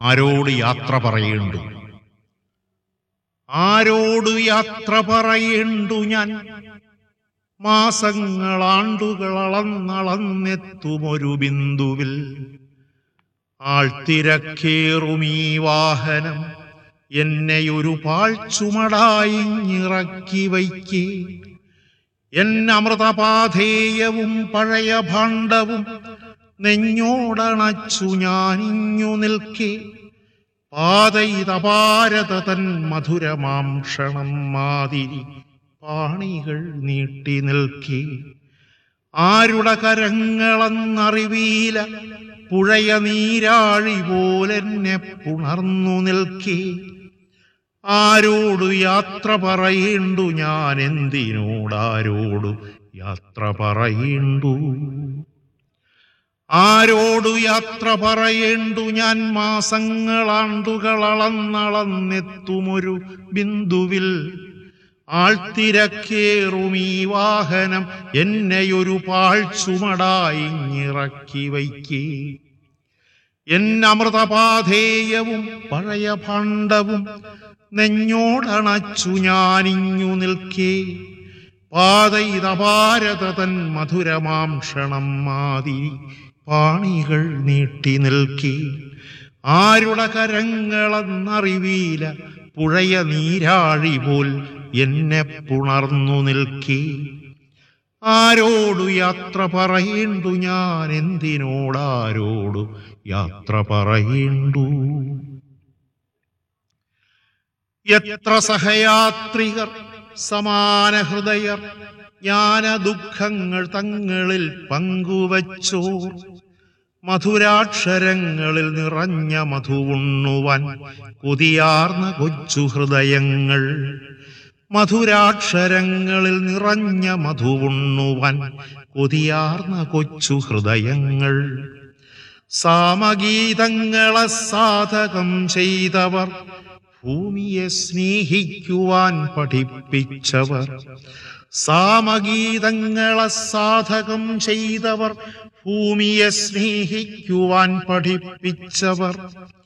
ആരോട് യാത്ര പറയേണ്ടു ആരോട് യാത്ര പറയേണ്ടു ഞാൻ മാസങ്ങളാണ്ടുകൾ അളന്നളന്നെത്തുമൊരു ബിന്ദുവിൽ ആൾത്തിരക്കേറുമീ വാഹനം എന്നെയൊരു പാഴ്ചുമടായിറക്കി വയ്ക്കേ എന്നമൃതപാധേയവും പഴയ ഭാണ്ഡവും നെഞ്ഞോടണച്ചു ഞാനിഞ്ഞു നിൽക്കേ പാതയിതപാരത തൻ മധുരമാംഷണം മാതിരി പാണികൾ നീട്ടി നിൽക്കേ ആരുടെ കരങ്ങളെന്നറിവീല പുഴയ നീരാഴി പോലെന്നെ പുണർന്നു നിൽക്കേ ആരോടു യാത്ര പറയേണ്ടു ഞാൻ എന്തിനോടാരോടു യാത്ര പറയേണ്ടു ആരോടു യാത്ര പറയേണ്ടു ഞാൻ മാസങ്ങളാണ്ടുകൾ അളന്നളന്നെത്തുമൊരു ബിന്ദുവിൽ ആൾത്തിരക്കേറുമീ വാഹനം എന്നെയൊരു പാഴ്ചുമടായിറക്കി വയ്ക്കേ എന്നമൃതപാധേയവും പഴയ ഭാണ്ഡവും നെഞ്ഞോടണച്ചു ഞാനിഞ്ഞു നിൽക്കേ പാതയിതപാരത തൻ മധുരമാംഷണം മാതിരി പാണികൾ നീട്ടി നിൽക്കേ ആരുടെ കരങ്ങളെന്നറിവീല പുഴയ നീരാഴി പോൽ എന്നെ പുണർന്നു നിൽക്കേ ആരോടു യാത്ര പറയേണ്ടു ഞാൻ എന്തിനോടാരോടു യാത്ര പറയേണ്ടു എത്ര സഹയാത്രികർ സമാന ഹൃദയർ ജ്ഞാന ദുഃഖങ്ങൾ തങ്ങളിൽ പങ്കുവച്ചോർ മധുരാക്ഷരങ്ങളിൽ നിറഞ്ഞ മധുവുണ്ണുവാൻ കൊതിയാർന്ന കൊച്ചു ഹൃദയങ്ങൾ മധുരാക്ഷരങ്ങളിൽ നിറഞ്ഞ മധുവുണ്ണുവാൻ കൊതിയാർന്ന കൊച്ചു ഹൃദയങ്ങൾ സാമഗീതങ്ങളെ സാധകം ചെയ്തവർ ഭൂമിയെ സ്നേഹിക്കുവാൻ പഠിപ്പിച്ചവർ സാമഗീതങ്ങളെ സാധകം ചെയ്തവർ ഭൂമിയെ സ്നേഹിക്കുവാൻ പഠിപ്പിച്ചവർ